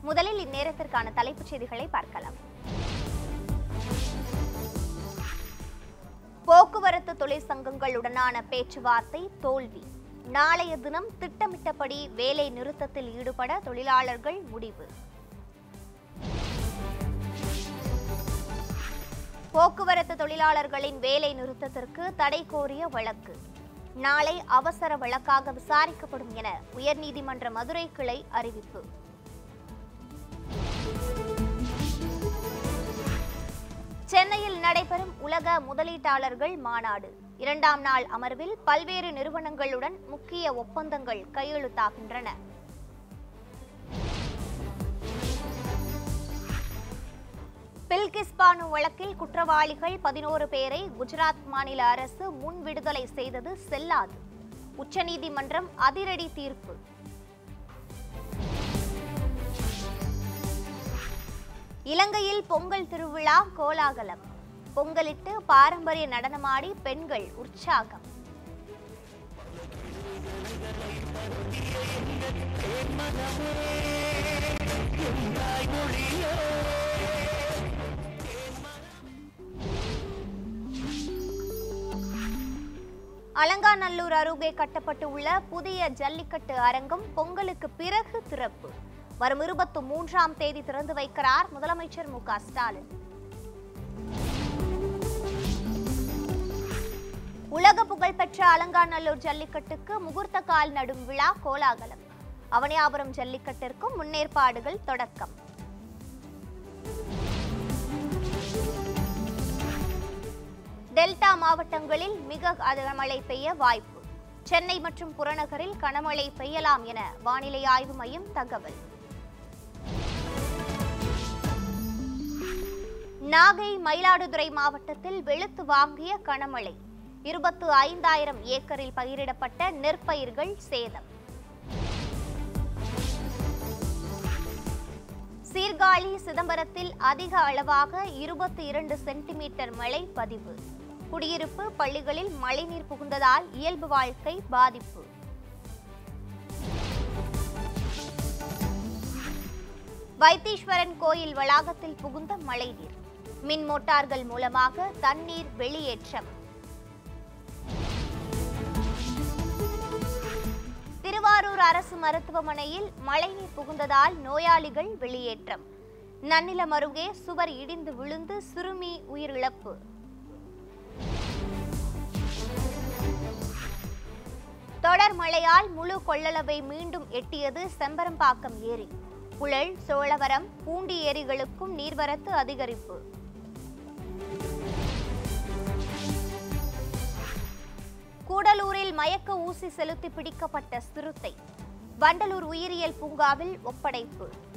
முதலில் இந்நேரத்திற்கான தலைப்புச் செய்திகளை பார்க்கலாம் போக்குவரத்து தொழிற்சங்கங்களுடனான பேச்சுவார்த்தை தோல்வி நாளைய தினம் திட்டமிட்டபடி வேலை நிறுத்தத்தில் ஈடுபட தொழிலாளர்கள் முடிவு போக்குவரத்து தொழிலாளர்களின் வேலை நிறுத்தத்திற்கு தடை கோரிய வழக்கு நாளை அவசர வழக்காக விசாரிக்கப்படும் என உயர்நீதிமன்ற மதுரை கிளை அறிவிப்பு சென்னையில் நடைபெறும் உலக முதலீட்டாளர்கள் மாநாடு இரண்டாம் நாள் அமர்வில் பல்வேறு நிறுவனங்களுடன் முக்கிய ஒப்பந்தங்கள் கையெழுத்தாகின்றன பில்கிஸ் பானு வழக்கில் குற்றவாளிகள் பதினோரு பேரை குஜராத் மாநில அரசு முன் விடுதலை செய்தது செல்லாது உச்சநீதிமன்றம் அதிரடி தீர்ப்பு இலங்கையில் பொங்கல் திருவிழா கோலாகலம் பொங்கலிட்டு பாரம்பரிய நடனமாடி பெண்கள் உற்சாகம் அலங்காநல்லூர் அருகே கட்டப்பட்டு உள்ள புதிய ஜல்லிக்கட்டு அரங்கம் பொங்கலுக்கு பிறகு திறப்பு வரும் இருபத்தி மூன்றாம் தேதி திறந்து வைக்கிறார் முதலமைச்சர் மு க ஸ்டாலின் உலக புகழ்பெற்ற அலங்காநல்லூர் ஜல்லிக்கட்டுக்கு முகூர்த்த கால் நடும் விழா கோலாகலம் அவனியாபுரம் ஜல்லிக்கட்டிற்கும் முன்னேற்பாடுகள் தொடக்கம் டெல்டா மாவட்டங்களில் மிக கனமழை பெய்ய வாய்ப்பு சென்னை மற்றும் புறநகரில் கனமழை பெய்யலாம் என வானிலை ஆய்வு மையம் தகவல் நாகை மயிலாடுதுறை மாவட்டத்தில் வெளுத்து வாங்கிய கனமழை இருபத்து ஐந்தாயிரம் ஏக்கரில் பயிரிடப்பட்ட நெற்பயிர்கள் சேதம் சீர்காழி சிதம்பரத்தில் அதிக அளவாக இருபத்தி இரண்டு சென்டிமீட்டர் மழை பதிவு குடியிருப்பு பள்ளிகளில் மழைநீர் புகுந்ததால் இயல்பு வாழ்க்கை பாதிப்பு வைத்தீஸ்வரன் கோயில் வளாகத்தில் புகுந்த மழைநீர் மின் மோட்டார்கள் மூலமாக தண்ணீர் வெளியேற்றம் திருவாரூர் அரசு மருத்துவமனையில் மழைநீர் புகுந்ததால் நோயாளிகள் வெளியேற்றம் நன்னிலம் அருகே சுவர் இடிந்து விழுந்து சிறுமி உயிரிழப்பு தொடர் மழையால் முழு கொள்ளளவை மீண்டும் எட்டியது செம்பரம்பாக்கம் ஏரி புழல் சோழவரம் பூண்டி ஏரிகளுக்கும் நீர்வரத்து அதிகரிப்பு கூடலூரில் மயக்க ஊசி செலுத்தி பிடிக்கப்பட்ட சிறுத்தை வண்டலூர் உயிரியல் பூங்காவில் ஒப்படைப்பு